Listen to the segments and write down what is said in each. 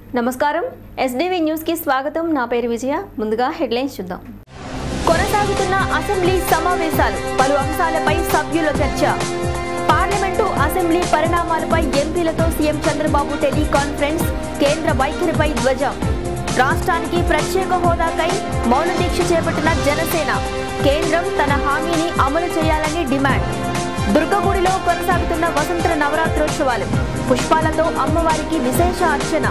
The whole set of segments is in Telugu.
నమస్కారం ఎస్డీవీ న్యూస్ కి స్వాగతం నా పేరు విజయ ముందుగా హెడ్లైన్స్ చూద్దాం కొనసాగుతున్న అసెంబ్లీ సమావేశాలు పలు అంశాలపై సభ్యుల చర్చ పార్లమెంటు అసెంబ్లీ పరిణామాలపై ఎంపీలతో సీఎం చంద్రబాబు టెలికాన్ఫరెన్స్ కేంద్ర వైఖరిపై ధ్వజం రాష్ట్రానికి ప్రత్యేక హోదాకై మౌన దీక్ష చేపట్టిన జనసేన కేంద్రం తన హామీని అమలు చేయాలని డిమాండ్ దుర్గగుడిలో కొనసాగుతున్న వసంత నవరాత్రోత్సవాలు పుష్పాలతో అమ్మవారికి విశేష అర్చన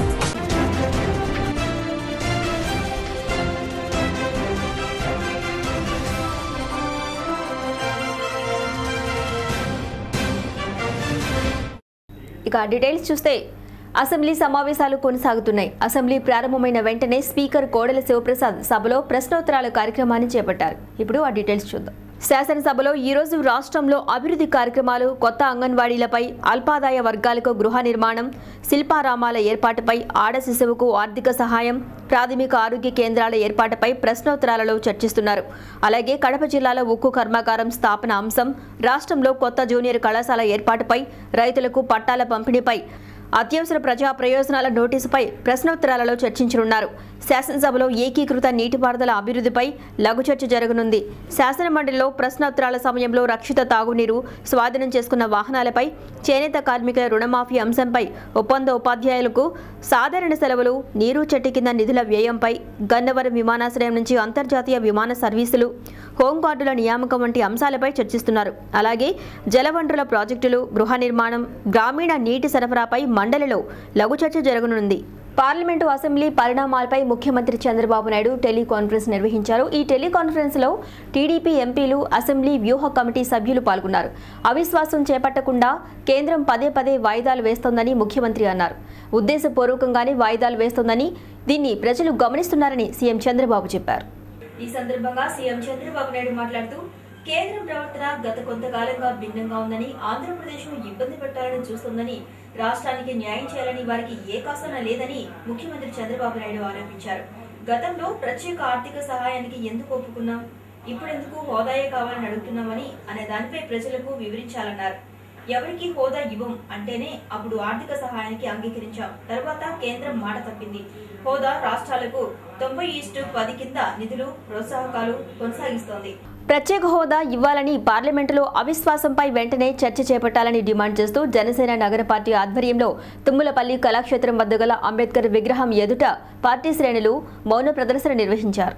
ఇక డీటెయిల్స్ చూస్తే అసెంబ్లీ సమావేశాలు కొనసాగుతున్నాయి అసెంబ్లీ ప్రారంభమైన వెంటనే స్పీకర్ కోడెల శివప్రసాద్ సభలో ప్రశ్నోత్తరాల కార్యక్రమాన్ని చేపట్టారు ఇప్పుడు ఆ డీటెయిల్స్ చూద్దాం శాసనసభలో ఈ రోజు రాష్ట్రంలో అభివృద్ధి కార్యక్రమాలు కొత్త అంగన్వాడీలపై అల్పాదాయ వర్గాలకు గృహ నిర్మాణం శిల్పారామాల ఏర్పాటుపై ఆడ శిశువుకు ఆర్థిక సహాయం ప్రాథమిక ఆరోగ్య కేంద్రాల ఏర్పాటుపై ప్రశ్నోత్తరాలలో చర్చిస్తున్నారు అలాగే కడప జిల్లాలో ఉక్కు కర్మాగారం స్థాపన అంశం రాష్ట్రంలో కొత్త జూనియర్ కళాశాల ఏర్పాటుపై రైతులకు పట్టాల పంపిణీపై అత్యవసర ప్రజా ప్రయోజనాల నోటీసుపై ప్రశ్నోత్తరాలలో చర్చించనున్నారు శాసనసభలో ఏకీకృత నీటిపారుదల అభివృద్ధిపై లఘు చర్చ జరగనుంది శాసనమండలిలో ప్రశ్నోత్తరాల సమయంలో రక్షిత తాగునీరు స్వాధీనం చేసుకున్న వాహనాలపై చేనేత కార్మికుల రుణమాఫీ అంశంపై ఒప్పంద ఉపాధ్యాయులకు సాధారణ సెలవులు నీరు చెట్టు కింద నిధుల వ్యయంపై గన్నవరం విమానాశ్రయం నుంచి అంతర్జాతీయ విమాన సర్వీసులు హోంగార్డుల నియామకం వంటి అంశాలపై చర్చిస్తున్నారు అలాగే జలవనరుల ప్రాజెక్టులు గృహ నిర్మాణం గ్రామీణ నీటి సరఫరాపై మండలిలో లఘు చర్చ జరగనుంది పార్లమెంటు అసెంబ్లీ పరిణామాలపై ముఖ్యమంత్రి చంద్రబాబు నాయుడు టెలికాన్ఫరెన్స్ నిర్వహించారు ఈ టెలికాన్ఫరెన్స్ లో టీడీపీ ఎంపీలు అసెంబ్లీ వ్యూహ కమిటీ సభ్యులు పాల్గొన్నారు అవిశ్వాసం చేపట్టకుండా కేంద్రం పదే పదే వాయిదాలు వేస్తోందని ముఖ్యమంత్రి అన్నారు ఉద్దేశపూర్వకంగానే వాయిదాలు వేస్తోందని దీన్ని ప్రజలు గమనిస్తున్నారని సీఎం చంద్రబాబు చెప్పారు ఈ సందర్భంగా సీఎం చంద్రబాబు నాయుడు మాట్లాడుతూ కేంద్రం ప్రవర్తన గత కొంతకాలంగా భిన్నంగా ఉందని ఆంధ్రప్రదేశ్ ను ఇబ్బంది పెట్టాలని చూస్తోందని రాష్ట్రానికి న్యాయం చేయాలని వారికి ఏ కాసన లేదని ముఖ్యమంత్రి చంద్రబాబు నాయుడు ఆరోపించారు గతంలో ప్రత్యేక ఆర్థిక సహాయానికి ఎందుకు ఒప్పుకున్నాం ఇప్పుడెందుకు హోదాయే కావాలని అడుగుతున్నామని అనే దానిపై ప్రజలకు వివరించాలన్నారు ఎవరికి హోదా ఇవ్వం అంటేనే అప్పుడు ఆర్థిక సహాయానికి అంగీకరించాం తర్వాత కేంద్రం మాట తప్పింది హోదా రాష్ట్రాలకు తొంభై ఈస్టు పది కింద నిధులు ప్రోత్సాహకాలు కొనసాగిస్తోంది ప్రత్యేక హోదా ఇవ్వాలని పార్లమెంటులో అవిశ్వాసంపై వెంటనే చర్చ చేపట్టాలని డిమాండ్ చేస్తూ జనసేన నగర పార్టీ ఆధ్వర్యంలో తుమ్మలపల్లి కళాక్షేత్రం వద్ద గల అంబేద్కర్ విగ్రహం ఎదుట పార్టీ శ్రేణులు మౌన ప్రదర్శన నిర్వహించారు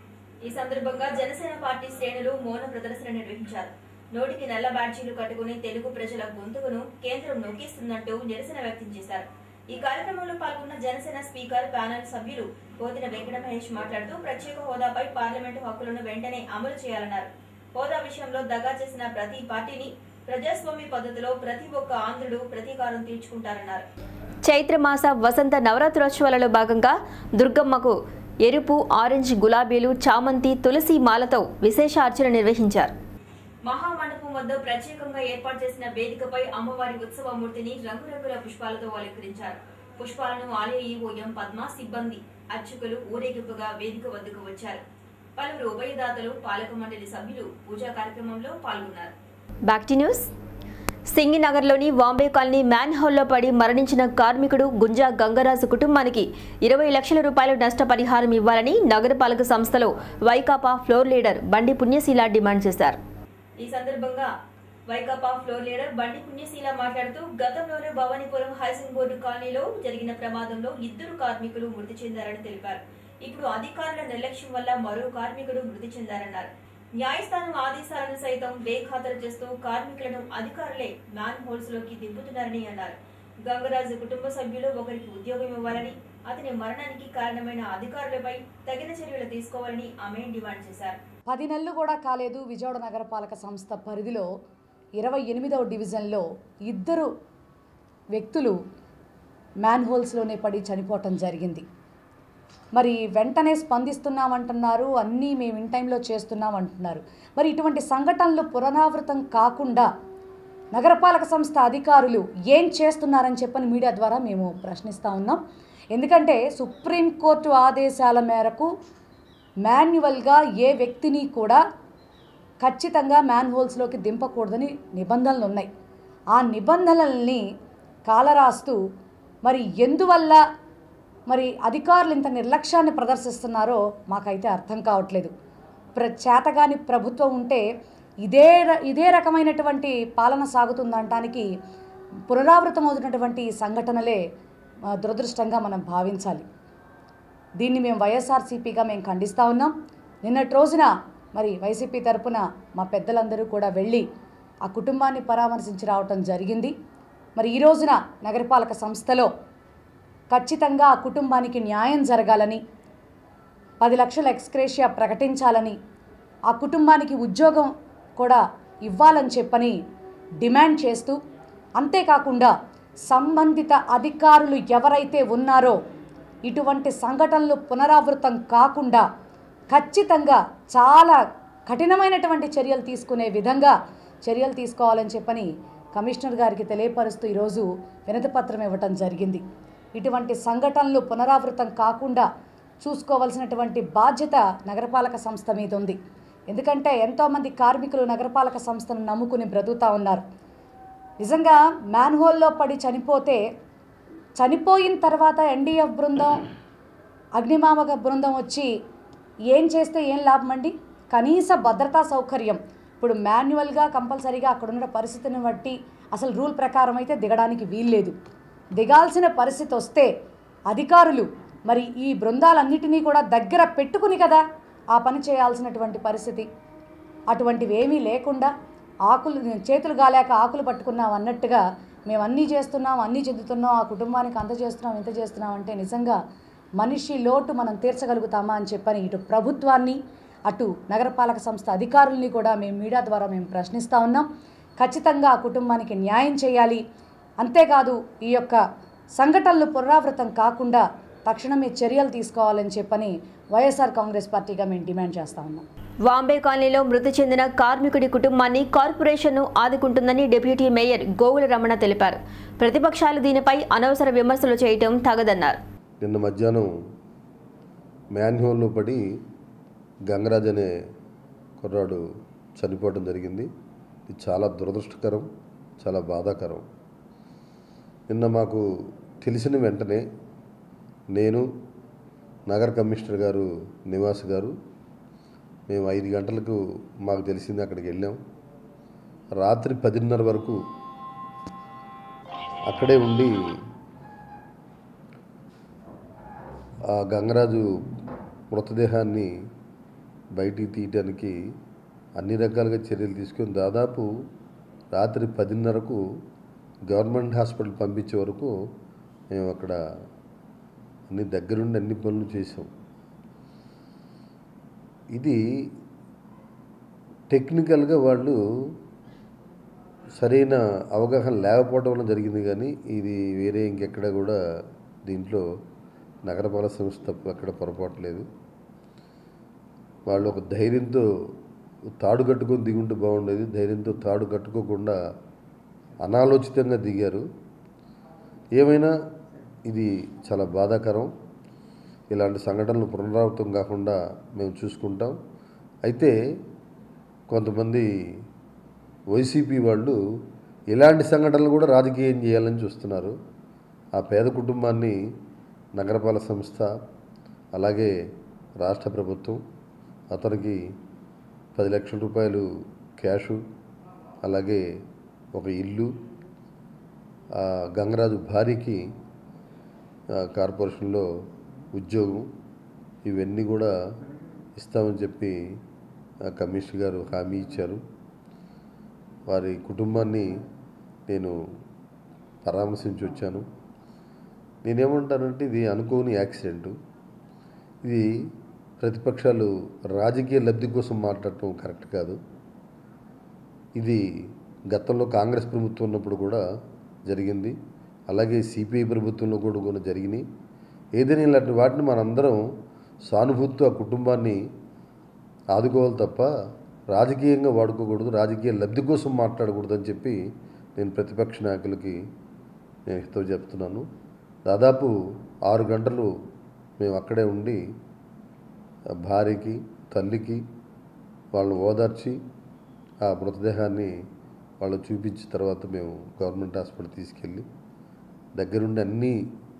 ఈ సందర్భంగా జనసేన పార్టీ శ్రేణులు మౌన ప్రదర్శన నిర్వహించారు నోటికి నల్ల బ్యాడ్జీలు కట్టుకుని తెలుగు ప్రజల గొంతుకును కేంద్రం నొక్కిస్తుందంటూ నిరసన వ్యక్తం చేశారు ఈ కార్యక్రమంలో పాల్గొన్న జనసేన స్పీకర్ ప్యానెల్ సభ్యులు పోతిన వెంకట మహేష్ మాట్లాడుతూ ప్రత్యేక హోదాపై పార్లమెంటు హక్కులను వెంటనే అమలు చేయాలన్నారు హోదా విషయంలో దగా చేసిన ప్రతి పార్టీని ప్రజాస్వామ్య పద్ధతిలో ప్రతి ఒక్క ఆంధ్రుడు ప్రతీకారం తీర్చుకుంటారన్నారు చైత్రమాస వసంత నవరాత్రోత్సవాలలో భాగంగా దుర్గమ్మకు ఎరుపు ఆరెంజ్ గులాబీలు చామంతి తులసి మాలతో విశేష అర్చన నిర్వహించారు మహామండపం వద్ద ప్రత్యేకంగా ఏర్పాటు చేసిన వేదికపై అమ్మవారి ఉత్సవమూర్తిని రంగురంగుల పుష్పాలతో అలంకరించారు పుష్పాలను ఆలయ ఈవో ఎం పద్మ సిబ్బంది అర్చకులు ఊరేగింపుగా వేదిక వద్దకు వచ్చారు పలువురు ఉభయదాతలు పాలక మండలి సభ్యులు పూజా కార్యక్రమంలో పాల్గొన్నారు బ్యాక్ టు న్యూస్ సింగినగర్లోని వాంబే కాలనీ మ్యాన్ హోల్లో పడి మరణించిన కార్మికుడు గుంజా గంగరాజు కుటుంబానికి ఇరవై లక్షల రూపాయలు నష్టపరిహారం ఇవ్వాలని నగరపాలక సంస్థలో వైకాపా ఫ్లోర్ లీడర్ బండి పుణ్యశీల డిమాండ్ చేశారు ఈ సందర్భంగా వైకాపా ఫ్లోర్ లీడర్ బండి పుణ్యశీల మాట్లాడుతూ గతంలోనే భవానీపురం హౌసింగ్ బోర్డు కాలనీలో జరిగిన ప్రమాదంలో ఇద్దరు కార్మికులు మృతి చెందారని తెలిపారు ఇప్పుడు అధికారుల నిర్లక్ష్యం వల్ల మరో కార్మికుడు మృతి చెందారన్నారు న్యాయస్థానం ఆదేశాలను సైతం బేఖాతరు చేస్తూ కార్మికులను అధికారులే మ్యాన్ హోల్స్ లోకి దింపుతున్నారని అన్నారు గంగరాజు కుటుంబ సభ్యులు ఒకరికి ఉద్యోగం ఇవ్వాలని అతని మరణానికి కారణమైన అధికారులపై తగిన చర్యలు తీసుకోవాలని ఆమె డిమాండ్ చేశారు పది నెలలు కూడా కాలేదు విజయవాడ నగరపాలక సంస్థ పరిధిలో ఇరవై ఎనిమిదవ డివిజన్లో ఇద్దరు వ్యక్తులు మ్యాన్ హోల్స్లోనే పడి చనిపోవటం జరిగింది మరి వెంటనే స్పందిస్తున్నామంటున్నారు అన్నీ మేము ఇన్ టైంలో చేస్తున్నాం అంటున్నారు మరి ఇటువంటి సంఘటనలు పునరావృతం కాకుండా నగరపాలక సంస్థ అధికారులు ఏం చేస్తున్నారని చెప్పని మీడియా ద్వారా మేము ప్రశ్నిస్తూ ఉన్నాం ఎందుకంటే సుప్రీంకోర్టు ఆదేశాల మేరకు మాన్యువల్గా ఏ వ్యక్తిని కూడా ఖచ్చితంగా మ్యాన్ హోల్స్లోకి దింపకూడదని నిబంధనలు ఉన్నాయి ఆ నిబంధనల్ని కాలరాస్తూ మరి ఎందువల్ల మరి అధికారులు ఇంత నిర్లక్ష్యాన్ని ప్రదర్శిస్తున్నారో మాకైతే అర్థం కావట్లేదు ప్ర చేతగాని ప్రభుత్వం ఉంటే ఇదే ర- ఇదే రకమైనటువంటి పాలన సాగుతుందనటానికి పునరావృతమవుతున్నటువంటి ఈ సంఘటనలే ఆ, దురదృష్టంగా మనం భావించాలి దీన్ని మేము వైఎస్ఆర్సీపీగా మేము ఖండిస్తూ ఉన్నాం నిన్నటి రోజున మరి వైసీపీ తరపున మా పెద్దలందరూ కూడా వెళ్ళి ఆ కుటుంబాన్ని పరామర్శించి రావటం జరిగింది మరి ఈ రోజున నగరపాలక సంస్థలో ఖచ్చితంగా ఆ కుటుంబానికి న్యాయం జరగాలని పది లక్షల ఎక్స్క్రేషియా ప్రకటించాలని ఆ కుటుంబానికి ఉద్యోగం కూడా ఇవ్వాలని చెప్పని డిమాండ్ చేస్తూ అంతేకాకుండా సంబంధిత అధికారులు ఎవరైతే ఉన్నారో ఇటువంటి సంఘటనలు పునరావృతం కాకుండా ఖచ్చితంగా చాలా కఠినమైనటువంటి చర్యలు తీసుకునే విధంగా చర్యలు తీసుకోవాలని చెప్పని కమిషనర్ గారికి తెలియపరుస్తూ ఈరోజు వినతిపత్రం ఇవ్వటం జరిగింది ఇటువంటి సంఘటనలు పునరావృతం కాకుండా చూసుకోవాల్సినటువంటి బాధ్యత నగరపాలక సంస్థ మీద ఉంది ఎందుకంటే ఎంతోమంది కార్మికులు నగరపాలక సంస్థను నమ్ముకుని బ్రతుకుతా ఉన్నారు నిజంగా మ్యాన్హోల్లో పడి చనిపోతే చనిపోయిన తర్వాత ఎన్డీఎఫ్ బృందం అగ్నిమామక బృందం వచ్చి ఏం చేస్తే ఏం లాభం అండి కనీస భద్రతా సౌకర్యం ఇప్పుడు మాన్యువల్గా కంపల్సరీగా అక్కడ ఉన్న పరిస్థితిని బట్టి అసలు రూల్ ప్రకారం అయితే దిగడానికి వీల్లేదు దిగాల్సిన పరిస్థితి వస్తే అధికారులు మరి ఈ బృందాలన్నిటినీ కూడా దగ్గర పెట్టుకుని కదా ఆ పని చేయాల్సినటువంటి పరిస్థితి అటువంటివి ఏమీ లేకుండా ఆకులు చేతులు గాలేక ఆకులు పట్టుకున్నాం అన్నట్టుగా మేము అన్నీ చేస్తున్నాం అన్నీ చెందుతున్నాం ఆ కుటుంబానికి అంత చేస్తున్నాం ఇంత చేస్తున్నాం అంటే నిజంగా మనిషి లోటు మనం తీర్చగలుగుతామా అని చెప్పని ఇటు ప్రభుత్వాన్ని అటు నగరపాలక సంస్థ అధికారుల్ని కూడా మేము మీడియా ద్వారా మేము ప్రశ్నిస్తూ ఉన్నాం ఖచ్చితంగా ఆ కుటుంబానికి న్యాయం చేయాలి అంతేకాదు ఈ యొక్క సంఘటనలు పునరావృతం కాకుండా తక్షణమే చర్యలు తీసుకోవాలని చెప్పని వైఎస్ఆర్ కాంగ్రెస్ పార్టీగా మేము డిమాండ్ చేస్తా ఉన్నాం వాంబే కాలనీలో మృతి చెందిన కార్మికుడి కుటుంబాన్ని కార్పొరేషన్ ఆదుకుంటుందని డిప్యూటీ మేయర్ గోగుల రమణ తెలిపారు ప్రతిపక్షాలు దీనిపై అనవసర విమర్శలు చేయటం తగదన్నారు నిన్న మధ్యాహ్నం మ్యాన్హోల్లో పడి గంగరాజ్ అనే కుర్రాడు చనిపోవడం జరిగింది ఇది చాలా దురదృష్టకరం చాలా బాధాకరం నిన్న మాకు తెలిసిన వెంటనే నేను నగర కమిషనర్ గారు నివాస్ గారు మేము ఐదు గంటలకు మాకు తెలిసింది అక్కడికి వెళ్ళాం రాత్రి పదిన్నర వరకు అక్కడే ఉండి ఆ గంగరాజు మృతదేహాన్ని బయటికి తీయటానికి అన్ని రకాలుగా చర్యలు తీసుకొని దాదాపు రాత్రి పదిన్నరకు గవర్నమెంట్ హాస్పిటల్ పంపించే వరకు మేము అక్కడ అన్ని దగ్గరుండి అన్ని పనులు చేసాం ఇది టెక్నికల్గా వాళ్ళు సరైన అవగాహన లేకపోవడం వల్ల జరిగింది కానీ ఇది వేరే ఇంకెక్కడ కూడా దీంట్లో నగరపాలక సంస్థ తప్ప ఎక్కడ పొరపాటు లేదు వాళ్ళు ఒక ధైర్యంతో తాడు కట్టుకొని దిగుంటే బాగుండేది ధైర్యంతో తాడు కట్టుకోకుండా అనాలోచితంగా దిగారు ఏమైనా ఇది చాలా బాధాకరం ఇలాంటి సంఘటనలు పునరావృతం కాకుండా మేము చూసుకుంటాం అయితే కొంతమంది వైసీపీ వాళ్ళు ఇలాంటి సంఘటనలు కూడా రాజకీయం చేయాలని చూస్తున్నారు ఆ పేద కుటుంబాన్ని నగరపాలక సంస్థ అలాగే రాష్ట్ర ప్రభుత్వం అతనికి పది లక్షల రూపాయలు క్యాషు అలాగే ఒక ఇల్లు ఆ గంగరాజు భార్యకి ఆ, కార్పొరేషన్లో ఉద్యోగం ఇవన్నీ కూడా ఇస్తామని చెప్పి ఆ, కమిషనర్ గారు హామీ ఇచ్చారు వారి కుటుంబాన్ని నేను పరామర్శించి వచ్చాను నేనేమంటానంటే ఇది అనుకోని యాక్సిడెంట్ ఇది ప్రతిపక్షాలు రాజకీయ లబ్ధి కోసం మాట్లాడటం కరెక్ట్ కాదు ఇది గతంలో కాంగ్రెస్ ప్రభుత్వం ఉన్నప్పుడు కూడా జరిగింది అలాగే సిపిఐ ప్రభుత్వంలో కూడా కూడా జరిగినాయి ఏదైనా ఇలాంటి వాటిని మనందరం సానుభూతితో ఆ కుటుంబాన్ని ఆదుకోవాలి తప్ప రాజకీయంగా వాడుకోకూడదు రాజకీయ లబ్ధి కోసం మాట్లాడకూడదు అని చెప్పి నేను ప్రతిపక్ష నాయకులకి నేను హితవు చెప్తున్నాను దాదాపు ఆరు గంటలు మేము అక్కడే ఉండి ఆ భార్యకి తల్లికి వాళ్ళని ఓదార్చి ఆ మృతదేహాన్ని వాళ్ళు చూపించిన తర్వాత మేము గవర్నమెంట్ హాస్పిటల్ తీసుకెళ్ళి దగ్గరుండి అన్ని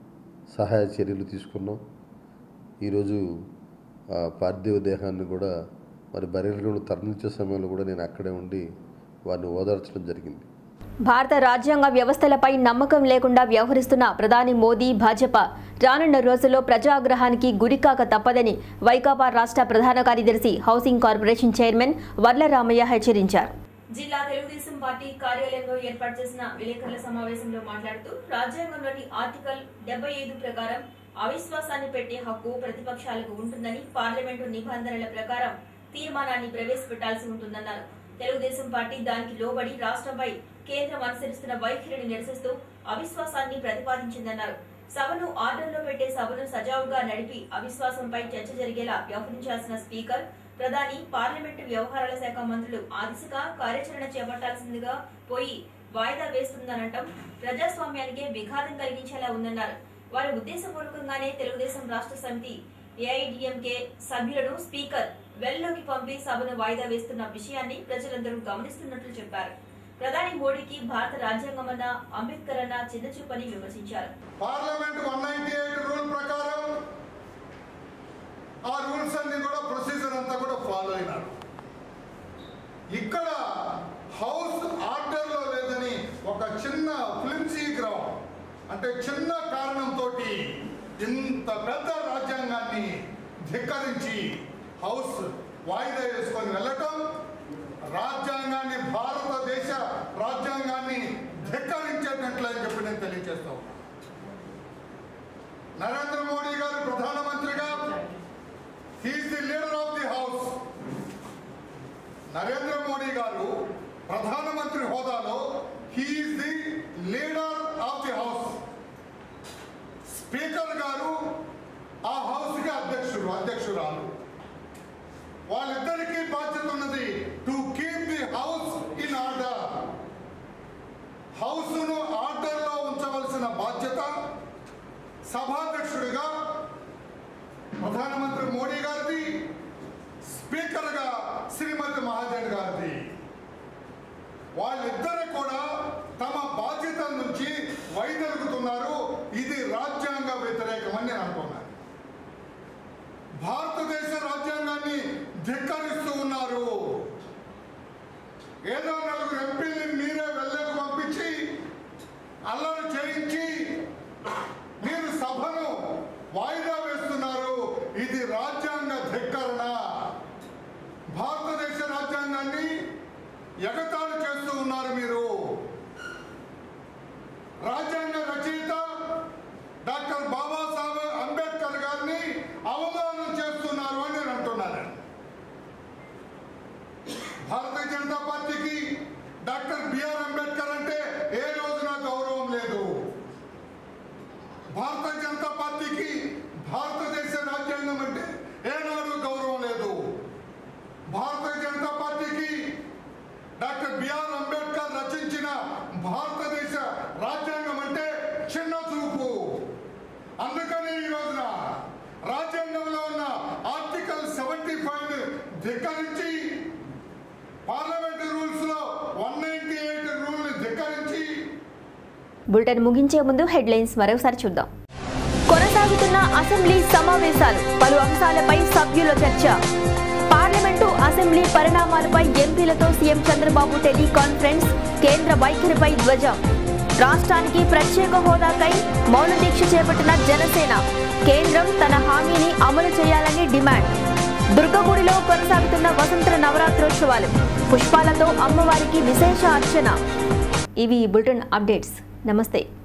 సహాయ చర్యలు తీసుకున్నాం ఈరోజు ఆ పార్థివ దేహాన్ని కూడా మరి బరిలో తరలించే సమయంలో కూడా నేను అక్కడే ఉండి వారిని ఓదార్చడం జరిగింది భారత రాజ్యాంగ వ్యవస్థలపై నమ్మకం లేకుండా వ్యవహరిస్తున్న ప్రధాని మోదీ భాజపా రానున్న రోజుల్లో ప్రజాగ్రహానికి గురికాక తప్పదని వైకాపా రాష్ట్ర ప్రధాన కార్యదర్శి హౌసింగ్ కార్పొరేషన్ చైర్మన్ వర్లరామయ్య హెచ్చరించారు జిల్లా తెలుగుదేశం పార్టీ కార్యాలయంలో ఏర్పాటు చేసిన విలేకరుల సమావేశంలో మాట్లాడుతూ రాజ్యాంగంలోని ఆర్టికల్ డెబ్బై ఐదు ప్రకారం అవిశ్వాసాన్ని పెట్టే హక్కు ప్రతిపక్షాలకు ఉంటుందని పార్లమెంటు నిబంధనల ప్రకారం తీర్మానాన్ని ప్రవేశపెట్టాల్సి ఉంటుందన్నారు తెలుగుదేశం పార్టీ దానికి లోబడి రాష్ట్రంపై కేంద్రం అనుసరిస్తున్న వైఖరిని నిరసిస్తూ అవిశ్వాసాన్ని ప్రతిపాదించిందన్నారు సభను ఆర్డర్లో పెట్టే సభను సజావుగా నడిపి అవిశ్వాసంపై చర్చ జరిగేలా వ్యవహరించాల్సిన స్పీకర్ ప్రధాని పార్లమెంటు వ్యవహారాల శాఖ మంత్రులు ఆ దిశగా కార్యాచరణ చేపట్టాల్సిందిగా పోయి వాయిదా వేస్తుందనటం ప్రజాస్వామ్యానికే విఘాతం కలిగించేలా ఉందన్నారు వారి ఉద్దేశపూర్వకంగానే తెలుగుదేశం రాష్ట్ర సమితి ఏఐడిఎంకే సభ్యులను స్పీకర్ వెల్లోకి పంపి సభను వాయిదా వేస్తున్న విషయాన్ని ప్రజలందరూ గమనిస్తున్నట్లు చెప్పారు ప్రధాని మోడీకి భారత రాజ్యాంగమన్న అంబేద్కర్ అన్న చిన్న చూపని విమర్శించారు parliament one ninety eight rule ప్రకారం ఆ రూల్స్ అన్ని కూడా ప్రొసీజర్ అంతా కూడా ఫాలో అయినారు ఇక్కడ హౌస్ ఆర్డర్లో లేదని ఒక చిన్న ఫ్లిమ్సీ గ్రౌండ్ అంటే చిన్న కారణంతో ఇంత పెద్ద రాజ్యాంగాన్ని ధిక్కరించి హౌస్ వాయిదా వేసుకొని వెళ్ళటం రాజ్యాంగాన్ని భారతదేశ రాజ్యాంగాన్ని ధిక్కరించేటట్లని చెప్పి నేను తెలియజేస్తా ఉన్నాను నరేంద్ర మోడీ గారు ప్రధానమంత్రిగా he's the leader of the house Narendra Modi garu ప్రధానమంత్రి హోదాలో he's the leader of the house speaker garu ఆ హౌస్కి అధ్యక్షుడు అధ్యక్షురాలు వాళ్ళిద్దరికీ బాధ్యత ఉన్నది to keep the house in order హౌస్ను ఆర్డర్లో ఉంచవలసిన బాధ్యత సభాధ్యక్షుడిగా ప్రధానమంత్రి మోడీ గారిది స్పీకర్గా శ్రీమతి మహాజన్ గారిది వాళ్ళిద్దరు కూడా తమ బాధ్యతల నుంచి వైదొలుగుతున్నారు ఇది రాజ్యాంగ వ్యతిరేకమని నేను అనుకున్నాను భారతదేశ రాజ్యాంగాన్ని ధిక్కరిస్తూ ఉన్నారు ఏదో నలుగురు ఎంపీని మీరే వెళ్ళకు పంపించి అల్లరి చేయించి మీరు సభను వాయిదా వేస్తున్నారు ఇది రాజ్యాంగ ధిక్కరణ భారతదేశ రాజ్యాంగాన్ని ఎగతాళి చేస్తూ ఉన్నారు మీరు రాజ్యాంగ రచయిత డాక్టర్ బాబాసాహెబ్ అంబేద్కర్ గారిని అవమానం చేస్తున్నారు అని నేను అంటున్నాను భారతీయ జనతా పార్టీకి డాక్టర్ బిఆర్ అంబేద్కర్ అంటే ఏ రోజున గౌరవం లేదు భారతీయ జనతా పార్టీకి భారతదేశ రాజ్యాంగం అంటే ఏనాడు గౌరవం లేదు భారతీయ జనతా పార్టీకి డాక్టర్ బిఆర్ అంబేద్కర్ రచించిన భారతదేశ రాజ్యాంగం అంటే చిన్న చూపు అందుకని ఈ రోజున రాజ్యాంగంలో ఉన్న ఆర్టికల్ సెవెంటీ ఫైవ్ ధిక్కరించి పార్లమెంటరీ రూల్స్ లో వన్ నైన్టీ ఎయిట్ రూల్ ని ధిక్కరించి బులెటిన్ ముగించే ముందు హెడ్లైన్స్ మరోసారి చూద్దాం కొనసాగుతున్న అసెంబ్లీ సమావేశాలు పలు అంశాలపై సభ్యుల చర్చ పార్లమెంటు అసెంబ్లీ పరిణామాలపై ఎంపీలతో సీఎం చంద్రబాబు టెలికాన్ఫరెన్స్ కేంద్ర వైఖరిపై ధ్వజం రాష్ట్రానికి ప్రత్యేక హోదాకై మౌన దీక్ష చేపట్టిన జనసేన కేంద్రం తన హామీని అమలు చేయాలని డిమాండ్ దుర్గగుడిలో కొనసాగుతున్న వసంత నవరాత్రోత్సవాలు పుష్పాలతో అమ్మవారికి విశేష అర్చన ఇవి బులెటిన్ అప్డేట్స్ నమస్తే